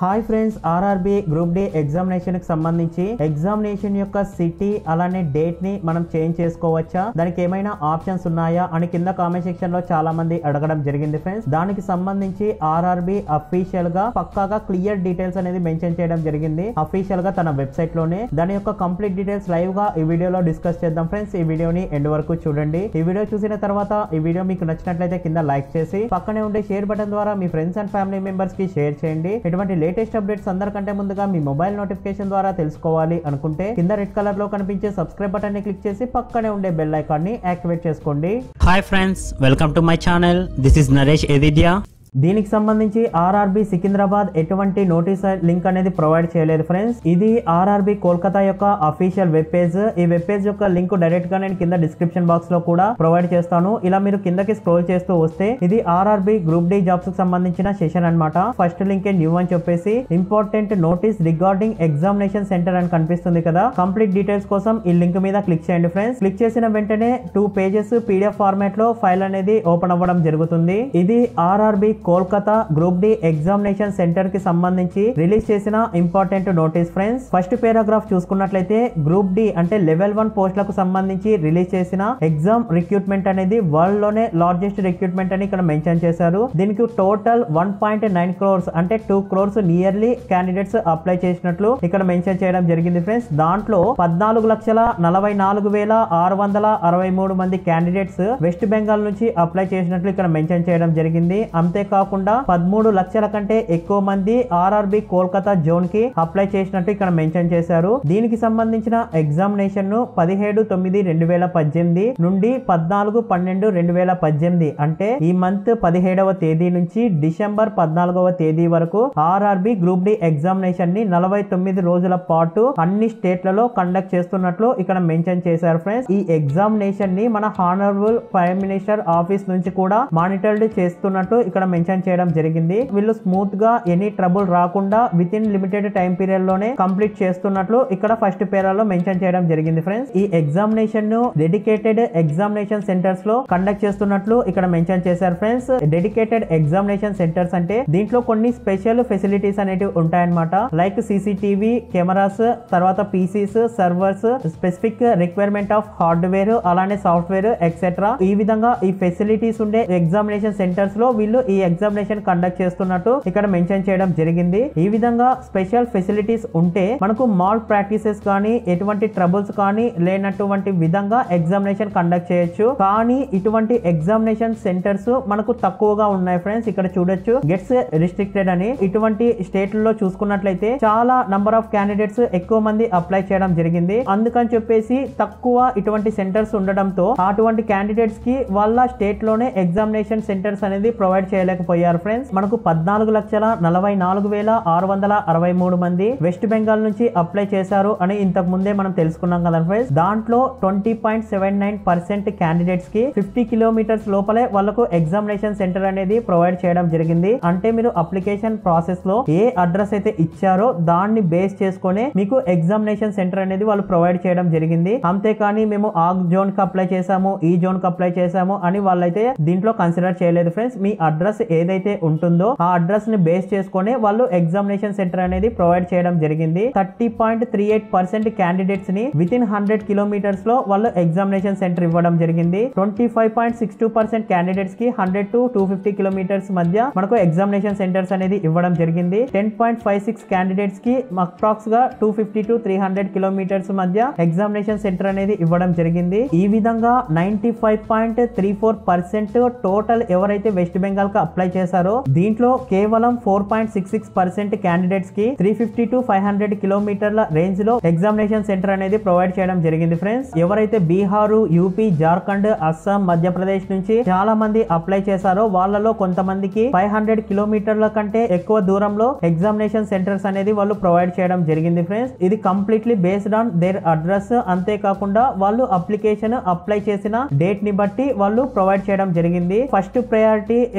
Hi friends RRB group D examination కి సంబంధించి examination యొక్క సిటీ అలానే డేట్ ని మనం చేంజ్ చేసుకోవచ్చా దానికి ఏమైనా ఆప్షన్స్ ఉన్నాయా అని కింద కామెంట్ సెక్షన్ లో చాలా మంది అడగడం జరిగింది ఫ్రెండ్స్ దానికి సంబంధించి ఆర్ఆర్బి అఫీషియల్ గా పక్కాగా క్లియర్ డీటెయిల్స్ అనేది మెన్షన్ చేయడం జరిగింది అఫీషియల్ గా తన వెబ్సైట్ లోనే దాని యొక్క కంప్లీట్ డీటెయిల్స్ లైవ్ గా ఈ వీడియోలో డిస్కస్ చేద్దాం ఫ్రెండ్స్ ఈ వీడియోని ఎండ్ వరకు చూడండి ఈ వీడియో చూసిన తర్వాత ఈ వీడియో మీకు నచ్చినట్లయితే కింద లైక్ చేసి పక్కనే ఉండే షేర్ బటన్ ద్వారా మీ ఫ్రెండ్స్ అండ్ ఫ్యామిలీ మెంబర్స్ కి షేర్ చేయండి ఇటువంటి లేటెస్ట్ అప్డేట్స్ అందరికంటే ముందుగా మీ మొబైల్ నోటిఫికేషన్ ద్వారా తెలుసుకోవాలి అనుకుంటే కింద రెడ్ కలర్ లో కనిపించే సబ్స్క్రైబ్ బటన్ ని క్లిక్ చేసి పక్కనే ఉండే బెల్ ఐకాన్ ని యాక్టివేట్ చేసుకోండి hi friends welcome to my channel this is Naresh ఎదిద్యా దీనికి సంబంధించి ఆర్ఆర్బి సికింద్రాబాద్ ఎటువంటి నోటీస్ లింక్ అనేది ప్రొవైడ్ చేయలేదు ఫ్రెండ్స్ ఇది ఆర్ఆర్బి కోల్కతా యొక్క అఫీషియల్ వెబ్ పేజ్ ఈ వెబ్ పేజ్ యొక్క లింక్ డైరెక్ట్ గా నేను కింద డిస్క్రిప్షన్ బాక్స్ లో కూడా ప్రొవైడ్ చేస్తాను ఇలా మీరు కిందకి స్క్రోల్ చేస్తూ వస్తే ఇది ఆర్ఆర్బి గ్రూప్ డి జాబ్స్ కి సంబంధించిన సెషన్ అన్నమాట ఫస్ట్ లింక్ న్యూ అని చెప్పేసి important notice regarding examination centre అని కనిపిస్తుంది కదా కంప్లీట్ డీటెయిల్స్ కోసం ఈ లింక్ మీద క్లిక్ చేయండి ఫ్రెండ్స్ క్లిక్ చేసిన వెంటనే టూ పేజెస్ పీడిఎఫ్ ఫార్మాట్ లో ఫైల్ అనేది ఓపెన్ అవ్వడం జరుగుతుంది ఇది RRB Kolkata group D examination centre కి సంబంధించి రిలీజ్ చేసిన important notice friends first paragraph చూసుకున్నట్లయితే గ్రూప్ డి అంటే లెవెల్ వన్ పోస్టులకు సంబంధించి రిలీజ్ చేసిన ఎగ్జామ్ రిక్రూట్మెంట్ అనేది వరల్డ్ లోనే లార్జెస్ట్ రిక్రూట్మెంట్ అని ఇక్కడ మెన్షన్ చేశారు దీనికి total one point nine crores అంటే two crores nearly candidates apply చేసినట్లు ఇక్కడ మెన్షన్ చేయడం జరిగింది ఫ్రెండ్స్ దాంట్లో పద్నాలుగు లక్షల నలభై నాలుగు వేల ఆరు వందల అరవై మూడు మంది క్యాండిడేట్స్ వెస్ట్ బెంగాల్ నుంచి అప్లై చేసినట్లు ఇక్కడ మెన్షన్ చేయడం జరిగింది అంతేకాకుండా పదమూడు లక్షల కంటే ఎక్కువ మంది ఆర్ఆర్బి కోల్కతా జోన్ కి అప్లై చేసినట్టు ఇక్కడ మెన్షన్ చేశారు దీనికి సంబంధించిన ఎగ్జామినేషన్ ను పదిహేడు తొమ్మిది రెండు వేల పద్దెనిమిది నుండి పద్నాలుగు పన్నెండు రెండు వేల పద్దెనిమిది అంటే ఈ మంత్ పదిహేడవ తేదీ నుంచి డిసెంబర్ పద్నాలుగవ తేదీ వరకు ఆర్ఆర్బి గ్రూప్ డి ఎగ్జామినేషన్ ని నలభై తొమ్మిది రోజుల పాటు అన్ని స్టేట్లలో కండక్ట్ చేస్తున్నట్లు ఇక్కడ మెన్షన్ చేశారు ఫ్రెండ్స్ ఈ ఎగ్జామినేషన్ ని మన హానరబుల్ ప్రైమ్ మినిస్టర్ ఆఫీస్ నుంచి కూడా మానిటర్డ్ చేస్తున్నట్టు ఇక్కడ మెన్షన్ చేయడం జరిగింది వీళ్ళు స్మూత్ గా ఎనీ ట్రబుల్ రాకుండా within limited time period లోనే కంప్లీట్ చేస్తున్నట్లు ఇక్కడ ఫస్ట్ పేరాలో మెన్షన్ చేయడం జరిగింది ఫ్రెండ్స్ ఈ ఎగ్జామినేషన్ ను డెడికేటెడ్ ఎగ్జామినేషన్ సెంటర్స్ లో కండక్ట్ చేస్తున్నట్లు ఇక్కడ మెన్షన్ చేశారు ఫ్రెండ్స్ డెడికేటెడ్ ఎగ్జామినేషన్ సెంటర్స్ అంటే దీంట్లో కొన్ని స్పెషల్ ఫెసిలిటీస్ అనేటివి ఉంటాయన్నమాట లైక్ సీసీటీవీ కెమెరాస్ తర్వాత PCs servers specific requirement of hardware అలానే సాఫ్ట్వేర్ ఎక్సెట్రా ఈ విధంగా ఈ ఫెసిలిటీస్ ఉండే ఎగ్జామినేషన్ సెంటర్స్ లో వీళ్ళు ఈ ఎగ్జామినేషన్ కండక్ట్ చేస్తున్నట్టు ఇక్కడ మెన్షన్ చేయడం జరిగింది ఈ విధంగా స్పెషల్ ఫెసిలిటీస్ ఉంటే మనకు మాల్ ప్రాక్టీసెస్ కానీ ఎటువంటి ట్రబుల్స్ కానీ లేనటువంటి విధంగా ఎగ్జామినేషన్ కండక్ట్ చేయొచ్చు కానీ ఇటువంటి ఎగ్జామినేషన్ సెంటర్స్ మనకు తక్కువగా ఉన్నాయి ఫ్రెండ్స్ ఇక్కడ చూడొచ్చు గెట్స్ రిస్ట్రిక్టెడ్ అని ఇటువంటి స్టేట్లలో చూసుకున్నట్లయితే చాలా నంబర్ ఆఫ్ క్యాండిడేట్స్ ఎక్కువ మంది అప్లై చేయడం జరిగింది అందుకని చెప్పేసి తక్కువ ఇటువంటి సెంటర్స్ ఉండడంతో అటువంటి క్యాండిడేట్స్ కి వాళ్ళ స్టేట్ లోనే ఎగ్జామినేషన్ సెంటర్స్ అనేది ప్రొవైడ్ చేయలేకపోయారు ఫ్రెండ్స్ మనకు పద్నాలుగు లక్షల నలభై నాలుగు వేల ఆరు వందల అరవై మూడు మంది వెస్ట్ బెంగాల్ నుంచి అప్లై చేశారు అని ఇంతకు ముందే మనం తెలుసుకున్నాం కదా ఫ్రెండ్స్ దాంట్లో twenty point seven nine percent candidates కి ఫిఫ్టీ కిలోమీటర్స్ లోపలే వాళ్ళకు ఎగ్జామినేషన్ సెంటర్ అనేది ప్రొవైడ్ చేయడం జరిగింది అంటే మీరు అప్లికేషన్ ప్రాసెస్ లో ఏ అడ్రస్ అయితే ఇచ్చారో దాన్ని బేస్ చేసుకొని మీకు ఎగ్జామినేషన్ సెంటర్ అనేది వాళ్ళు ప్రొవైడ్ చేయడం జరిగింది అంతేకాని మేము ఆ జోన్ కి అప్లై చేసాము ఈ జోన్ కి అప్లై చేసాము అని వాళ్ళైతే దీంట్లో కన్సిడర్ చేయలేదు ఫ్రెండ్స్ మీ అడ్రస్ ఏదైతే ఉంటుందో ఆ అడ్రస్ ని బేస్ చేసుకొని వాళ్ళు ఎగ్జామినేషన్ సెంటర్ అనేది ప్రొవైడ్ చేయడం జరిగింది thirty point three eight percent candidates ని విత్ ఇన్ హండ్రెడ్ కిలోమీటర్స్ లో వాళ్ళు ఎగ్జామినేషన్ సెంటర్ ఇవ్వడం జరిగింది twenty five point six two percent candidates కి hundred to two fifty kilometres మధ్య మనకు ఎగ్జామినేషన్ సెంటర్స్ అనేది ఇవ్వడం జరిగింది ten point five six candidates కి అప్రాక్స్ గా two fifty to three hundred kilometres మధ్య ఎగ్జామినేషన్ సెంటర్ అనేది ఇవ్వడం జరిగింది ఈ విధంగా ninety five point three four percent total ఎవరైతే వెస్ట్ బెంగాల్ కి అప్లై చేశారో దీంట్లో కేవలం four point six six percent candidates కి three fifty to five hundred కిలోమీటర్ల రేంజ్ లో ఎగ్జామినేషన్ సెంటర్ అనేది ప్రొవైడ్ చేయడం జరిగింది ఫ్రెండ్స్ ఎవరైతే బీహారు యూపీ జార్ఖండ్ అస్సాం మధ్యప్రదేశ్ నుంచి చాలా మంది అప్లై చేశారో వాళ్ళలో కొంతమందికి ఫైవ్ హండ్రెడ్ కిలోమీటర్ల కంటే ఎక్కువ దూరంలో ఎగ్జామినేషన్ సెంటర్స్ అనేది వాళ్ళు ప్రొవైడ్ చేయడం జరిగింది ఫ్రెండ్స్ ఇది completely based on their address అంతేకాకుండా వాళ్ళు అప్లికేషన్ అప్లై చేసిన డేట్ ని బట్టి వాళ్ళు ప్రొవైడ్ చేయడం జరిగింది first priority examination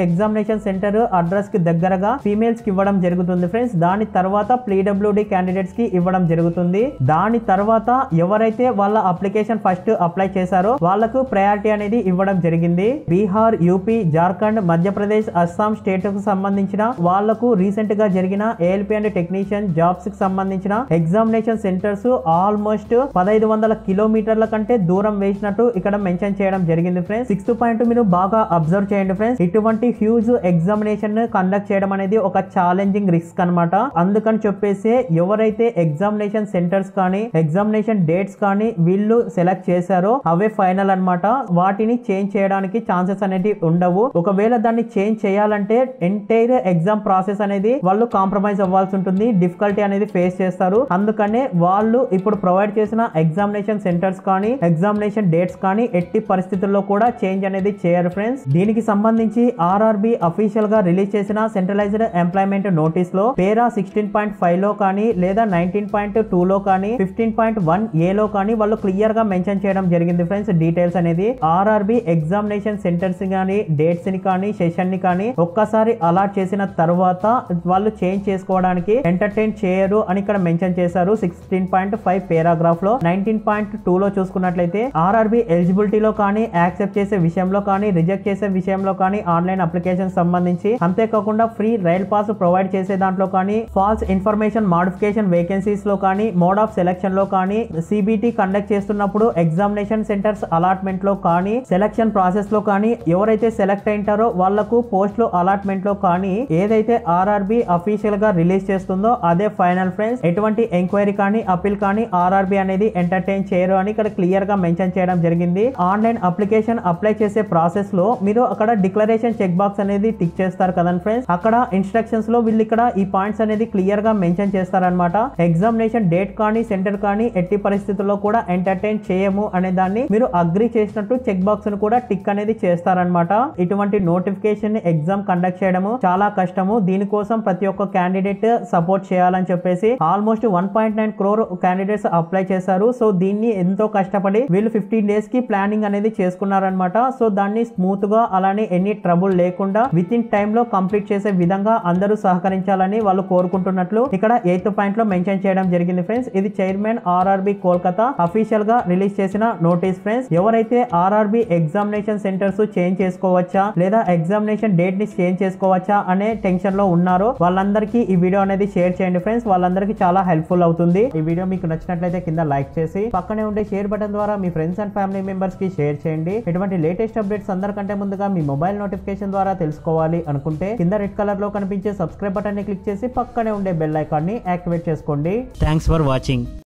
examination centre address కి దగ్గరగా ఫీమేల్స్ కి ఇవ్వడం జరుగుతుంది ఫ్రెండ్స్ దాని తర్వాత పీడబ్ల్యూడి క్యాండిడేట్స్ కి ఇవ్వడం జరుగుతుంది దాని తర్వాత ఎవరైతే వాళ్ళ అప్లికేషన్ ఫస్ట్ అప్లై చేశారో వాళ్ళకు ప్రయారిటీ అనేది ఇవ్వడం జరిగింది బీహార్ యూపీ జార్ఖండ్ మధ్యప్రదేశ్ అస్సాం స్టేట్ కు సంబంధించిన వాళ్లకు రీసెంట్ గా జరిగిన ఏఎల్పి అండ్ టెక్నీషియన్ జాబ్స్ కి సంబంధించిన ఎగ్జామినేషన్ సెంటర్స్ ఆల్మోస్ట్ పదహైదు వందల కిలోమీటర్ల కంటే దూరం వేసినట్టు ఇక్కడ మెన్షన్ చేయడం జరిగింది ఫ్రెండ్స్ సిక్స్త్ పాయింట్ మీరు బాగా అబ్జర్వ్ చేయండి ఫ్రెండ్స్ ఇటువంటి హ్యూజ్ ఎగ్జామినేషన్ కండక్ట్ చేయడం అనేది ఒక ఛాలెంజింగ్ రిస్క్ అన్నమాట అందుకని చెప్పేసి ఎవరైతే ఎగ్జామినేషన్ సెంటర్స్ కానీ ఎగ్జామినేషన్ డేట్స్ కానీ వీళ్ళు సెలెక్ట్ చేశారో అవే ఫైనల్ అన్నమాట వాటిని చేంజ్ చేయడానికి ఛాన్సెస్ అనేవి ఉండవు ఒకవేళ దాన్ని చేంజ్ చేయాలంటే ఎంటైర్ ఎగ్జామ్ ప్రాసెస్ అనేది వాళ్ళు కాంప్రమైజ్ అవ్వాల్సి ఉంటుంది డిఫికల్టీ అనేది ఫేస్ చేస్తారు అందుకనే వాళ్ళు ఇప్పుడు ప్రొవైడ్ చేసిన ఎగ్జామినేషన్ సెంటర్స్ కానీ ఎగ్జామినేషన్ డేట్స్ కానీ ఎట్టి పరిస్థితుల్లో కూడా చేంజ్ అనేది చేయరు ఫ్రెండ్స్ దీనికి సంబంధించి ఆర్ఆర్బి అఫీషియల్ గా రిలీజ్ చేసిన సెంట్రలైజ్డ్ ఎంప్లాయ్మెంట్ నోటీస్ లో పేరా సిక్స్టీన్ పాయింట్ ఫైవ్ లో కానీ లేదా నైన్టీన్ పాయింట్ టూ లో కానీ ఫిఫ్టీన్ పాయింట్ వన్ ఏ లో కానీ వాళ్ళు క్లియర్ గా మెన్షన్ చేయడం జరిగింది ఫ్రెండ్స్ డీటెయిల్స్ అనేది ఆర్ఆర్బి ఎగ్జామినేషన్ సెంటర్స్ కానీ డేట్స్ ని కానీ సెషన్ ని కానీ ఒక్కసారి అలాట్ చేసిన తర్వాత వాళ్ళు చేంజ్ చేసుకోవడానికి ఎంటర్టైన్ చేయరు అని ఇక్కడ మెన్షన్ చేశారు సిక్స్టీన్ పాయింట్ ఫైవ్ పేరాగ్రాఫ్ లో నైన్టీన్ పాయింట్ టూ లో చూసుకున్నట్లయితే ఆర్ఆర్బి ఎలిజిబిలిటీలో కానీ యాక్సెప్ట్ చేసే విషయంలో కానీ రిజెక్ట్ చేసే విషయంలో కానీ ఆన్లైన్ అప్లికేషన్ సంబంధించి అంతేకాకుండా ఫ్రీ రైల్ పాస్ ప్రొవైడ్ చేసే దాంట్లో కానీ ఫాల్స్ ఇన్ఫర్మేషన్ మాడిఫికేషన్ వేకెన్సీస్ లో కానీ మోడ్ ఆఫ్ సెలక్షన్ లో కానీ సిబిటి కండక్ట్ చేస్తున్నప్పుడు ఎగ్జామినేషన్ సెంటర్స్ అలాట్మెంట్ లో కానీ సెలక్షన్ ప్రాసెస్ లో కానీ ఎవరైతే సెలెక్ట్ అయింటారో వాళ్లకు పోస్టులు అలాట్మెంట్ లో కానీ ఏదైతే ఆర్ఆర్బి అఫీషియల్ గా రిలీజ్ చేస్తుందో అదే ఫైనల్ ఫ్రెండ్స్ ఎటువంటి ఎంక్వైరీ కానీ అప్పీల్ కానీ ఆర్ఆర్బి అనేది ఎంటర్టైన్ చేయరు అని ఇక్కడ క్లియర్ గా మెన్షన్ చేయడం జరిగింది ఆన్లైన్ అప్లికేషన్ అప్లై చేసే ప్రాసెస్ లో మీరు అక్కడ డిక్లరేషన్ చెక్ బాక్స్ అనేది టిక్ చేస్తారు కదండి ఫ్రెండ్స్ అక్కడ ఇన్స్ట్రక్షన్స్ లో వీళ్ళు ఇక్కడ ఈ పాయింట్స్ అనేది క్లియర్ గా మెన్షన్ చేస్తారనమాట ఎగ్జామినేషన్ డేట్ కానీ సెంటర్ కానీ ఎట్టి పరిస్థితుల్లో కూడా ఎంటర్టైన్ చేయము అనే దాన్ని మీరు అగ్రి చేసినట్టు చెక్ బాక్స్ ను కూడా టిక్ అనేది చేస్తారనమాట ఇటువంటి నోటిఫికేషన్ ఎగ్జామ్ కండక్ట్ చేయడము చాలా కష్టము దీనికోసం ప్రతి ఒక్క క్యాండిడేట్ సపోర్ట్ చేయాలని చెప్పేసి almost one point nine crore candidates apply చేశారు సో దీన్ని ఎంతో కష్టపడి వీళ్ళు ఫిఫ్టీన్ డేస్ కి ప్లానింగ్ అనేది చేసుకున్నారనమాట సో దాన్ని స్మూత్ గా అలానే ఎనీ ట్రబుల్ లేకుండా విత్ ఇన్ టైమ్ లో కంప్లీట్ చేసే విధంగా అందరూ సహకరించాలని వాళ్ళు కోరుకుంటున్నట్లు ఇక్కడ ఎయిత్ పాయింట్ లో మెన్షన్ చేయడం జరిగింది ఫ్రెండ్స్ ఇది చైర్మన్ ఆర్ఆర్బి కోల్కతా అఫీషియల్ గా రిలీజ్ చేసిన నోటీస్ ఫ్రెండ్స్ ఎవరైతే ఆర్ఆర్బి ఎగ్జామినేషన్ సెంటర్స్ చేంజ్ చేసుకోవచ్చా లేదా ఎగ్జామినేషన్ డేట్ ని చేంజ్ చేసుకోవచ్చా అనే టెన్షన్ లో ఉన్నారో వాళ్ళందరికీ ఈ వీడియో అనేది షేర్ చేయండి ఫ్రెండ్స్ వాళ్ళందరికీ చాలా హెల్ప్ఫుల్ అవుతుంది ఈ వీడియో మీకు నచ్చినట్లయితే కింద లైక్ చేసి పక్కనే ఉండే షేర్ బటన్ ద్వారా మీ ఫ్రెండ్స్ అండ్ ఫ్యామిలీ మెంబర్స్ కి షేర్ చేయండి ఇటువంటి లేటెస్ట్ అప్డేట్స్ అందరికంటే ముందుగా మీ మొబైల్ నోటిఫికేషన్ ద్వారా తెలుసుకోవాలి అనుకుంటే కింద రెడ్ కలర్ లో కనిపించే సబ్స్క్రైబ్ బటన్ ని క్లిక్ చేసి పక్కనే ఉండే బెల్ ఐకాన్ ని యాక్టివేట్ చేసుకోండి Thanks for watching.